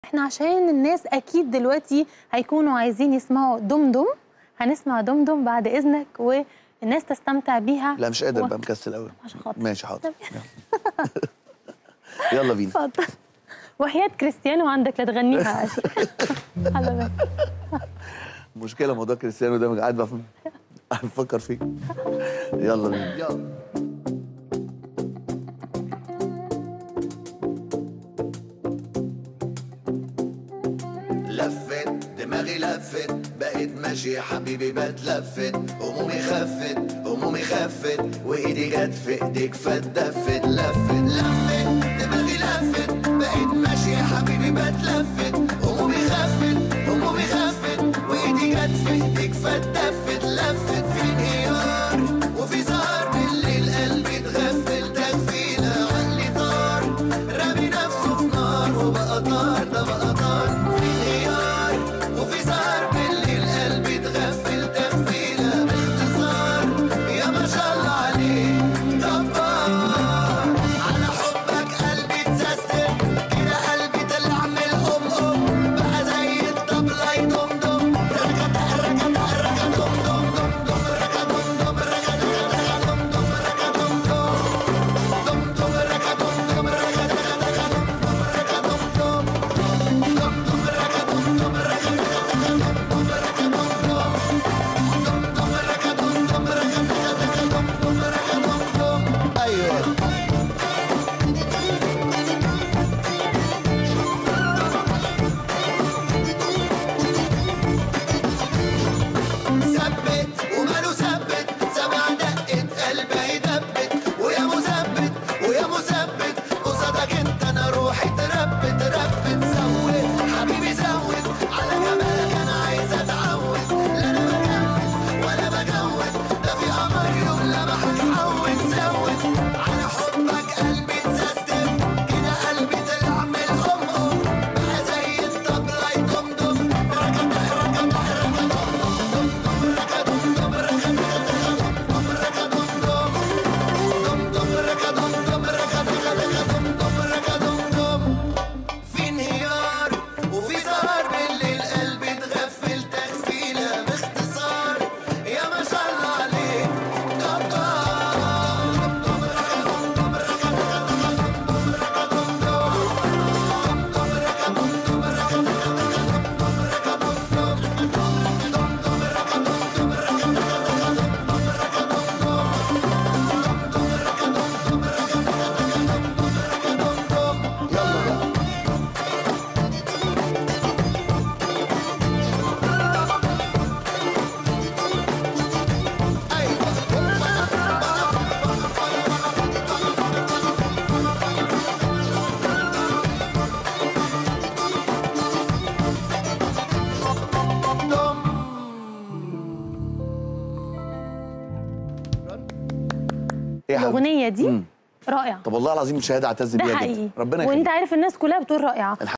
احنا عشان الناس اكيد دلوقتي هيكونوا عايزين يسمعوا دمدم هنسمع دمدم بعد اذنك والناس تستمتع بيها لا مش قادر و- بقى مكسل قوي عشان خاطر ماشي حاضر طب. يلا. يلا بينا اتفضل وحياة كريستيانو عندك لا تغنيها يا شيخ على بالك. مشكله موضوع كريستيانو ده قاعد بفهم قاعد بفكر فيه يلا بينا يلا لفت دماغي لفت بقيت ماشي يا حبيبي بتلفت همومي خفت همومي خفت وايدي جت في ايديك فاتدفت لفت لفت دماغي لفت بقيت ماشي يا حبيبي بتلفت همومي خفت همومي خفت وايدي جت في ايديك فاتدفت لفت في انهيار وفي سهر بالليل قلبي اتغفل تغفيله عقلي طار رامي نفسه في نار وبقى طار ده بقى طار في انهيار وفي سهر بالليل قلبي اتغفل تغفيله باختصار يا ما شاء الله عليك جبار على حبك قلبي اتسيستم كده قلبي طلع من الام ام بقى زي الطبله يدمدم ركض ركض ركض دم دم دم دم ركض دم دم ركض ركض دم دم ركض دم دم دم دم ركض دم دم ركض ركض دم دم ركض دم دم دم دم ركض دم دم ركض ركض دم دم ركض دم دم دم ركض دم دم ركض ركض دم دم ركض دم دم ايوه ثبت وماله ثبت سمع دقة قلبي يدبت ويا مثبت ويا مثبت قصادك انت انا روحي تربت تربت زود حبيبي زود على جمالك انا عايز اتعود لا انا بجود ولا بجود ده في قمر يوم لمحك حود زود على حبك قلبي اتسيستم كده قلبي طلع من الام ام بقى زي الطبلة يدمدم ركض ركض ركض في انهيار وفي سهر بالليل قلبي اتغفل تغفيله باختصار يا ما شاء الله عليك ايه يا حبيبي؟ الاغنيه دي مم. رائعه طب والله العظيم شهاده اعتز ده بيها حقيقي جدا ربنا وانت يخليك عارف الناس كلها بتقول رائعه